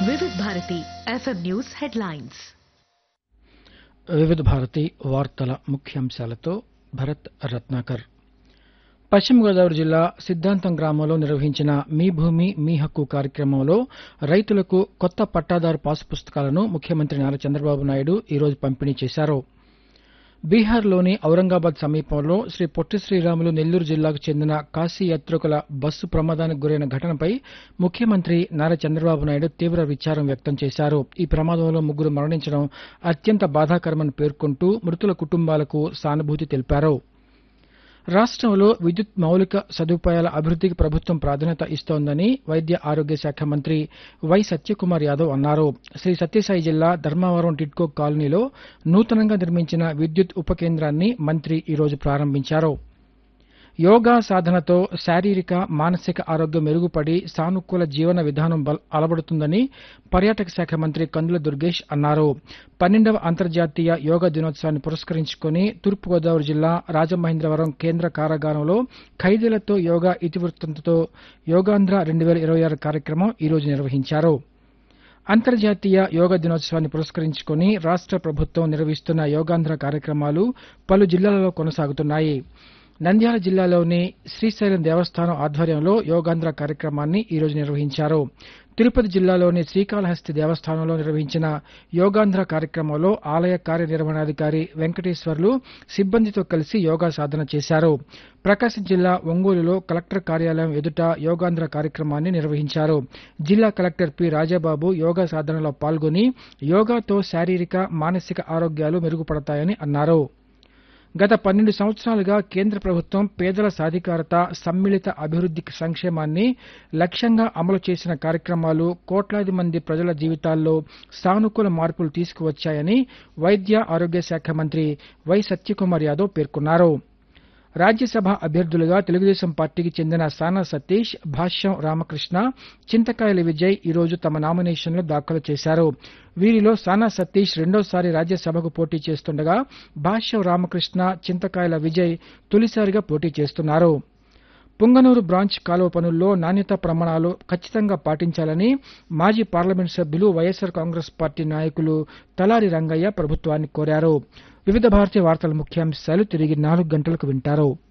వివిధ Bharati FM news headlines వివిధ భారతి వార్తల ముఖ్యాంశాలతో భరత్ రత్నాకర్ పశ్చిమ గోదావరి జిల్లా సిద్ధాంతం గ్రామంలో నిర్వహించిన మీ భూమి మీ హక్కు కార్యక్రమంలో రైతులకు కొత్త పట్టాదారు పాసు పుస్తకాలను ముఖ్యమంత్రి నారా చంద్రబాబు నాయుడు ఈరోజు పంపిణీ చేశారు బీహార్లోని ఔరంగాబాద్ సమీపంలో శ్రీ పొట్టి శ్రీరాములు నెల్లూరు జిల్లాకు చెందిన కాశీ యాత్రికుల బస్సు ప్రమాదానికి గురైన ఘటనపై ముఖ్యమంత్రి నారా చంద్రబాబు నాయుడు తీవ్ర విచారం వ్యక్తం చేశారు ఈ ప్రమాదంలో ముగ్గురు మరణించడం అత్యంత బాధాకరమని పేర్కొంటూ మృతుల కుటుంబాలకు సానుభూతి తెలిపారు రాష్ట్రంలో విద్యుత్ మౌలిక సదుపాయాల అభివృద్ధికి ప్రభుత్వం ప్రాధాన్యత ఇస్తోందని వైద్య ఆరోగ్య శాఖ మంత్రి వై సత్యకుమార్ యాదవ్ అన్నారు శ్రీ సత్యసాయి జిల్లా ధర్మవరం టిడ్కో కాలనీలో నూతనంగా నిర్మించిన విద్యుత్ ఉప కేంద్రాన్ని మంత్రి ఈరోజు ప్రారంభించారు యోగా సాధనతో శారీరక మానసిక ఆరోగ్యం మెరుగుపడి సానుకూల జీవన విధానం బల- అలవడుతుందని పర్యాటక శాఖ మంత్రి కందుల దుర్గేష్ అన్నారు పన్నెండవ అంతర్జాతీయ యోగా దినోత్సవాన్ని పురస్కరించుకుని తూర్పుగోదావరి జిల్లా రాజమహేంద్రవరం కేంద్ర కారాగారంలో ఖైదీలతో యోగా ఇతివృత్తంతో యోగాంధ్ర రెండు వేల ఇరవై ఆరు కార్యక్రమం ఈరోజు నిర్వహించారు అంతర్జాతీయ యోగా దినోత్సవాన్ని పురస్కరించుకుని రాష్ట్ర ప్రభుత్వం నిర్వహిస్తున్న యోగాంధ్ర కార్యక్రమాలు పలు జిల్లాలలో కొనసాగుతున్నాయి నంద్యాల జిల్లాలోని శ్రీశైలం దేవస్థానం ఆధ్వర్యంలో యోగాంధ్ర కార్యక్రమాన్ని ఈరోజు నిర్వహించారు తిరుపతి జిల్లాలోని శ్రీకాళహస్తి దేవస్థానంలో నిర్వహించిన యోగాంధ్ర కార్యక్రమంలో ఆలయ కార్యనిర్వహణాధికారి వెంకటేశ్వర్లు సిబ్బందితో కలిసి యోగా సాధన చేశారు ప్రకాశం జిల్లా ఒంగోలులో కలెక్టర్ కార్యాలయం ఎదుట యోగాంధ్ర కార్యక్రమాన్ని నిర్వహించారు జిల్లా కలెక్టర్ పి రాజాబాబు యోగా సాధనలో పాల్గొని యోగాతో శారీరక మానసిక ఆరోగ్యాలు మెరుగుపడతాయని అన్నారు గత పన్నెండు సంవత్సరాలుగా కేంద్ర ప్రభుత్వం పేదల సాధికారత సమ్మిళిత అభివృద్ది సంక్షేమాన్ని లక్ష్యంగా అమలు చేసిన కార్యక్రమాలు కోట్లాది మంది ప్రజల జీవితాల్లో సానుకూల మార్పులు తీసుకువచ్చాయని వైద్య ఆరోగ్య శాఖ మంత్రి వై సత్యకుమార్ యాదవ్ పేర్కొన్నారు రాజ్యసభ అభ్యర్థులుగా తెలుగుదేశం పార్టీకి చెందిన సానా సతీష్ భాష్యం రామకృష్ణ చింతకాయల విజయ్ ఈరోజు తమ నామినేషన్లు దాఖలు చేశారు వీరిలో సానా సతీష్ రెండోసారి రాజ్యసభకు పోటీ చేస్తుండగా భాష్యం రామకృష్ణ చింతకాయల విజయ్ తొలిసారిగా పోటీ చేస్తున్నారు పుంగనూరు బ్రాంచ్ కాలువ పనుల్లో నాణ్యతా ప్రమాణాలు ఖచ్చితంగా పాటించాలని మాజీ పార్లమెంట్ సభ్యులు వైఎస్సార్ కాంగ్రెస్ పార్టీ నాయకులు తలారి రంగయ్య ప్రభుత్వాన్ని కోరారు వివిధ భారతీయ వార్తల ముఖ్యాంశాలు తిరిగి నాలుగు గంటలకు వింటారు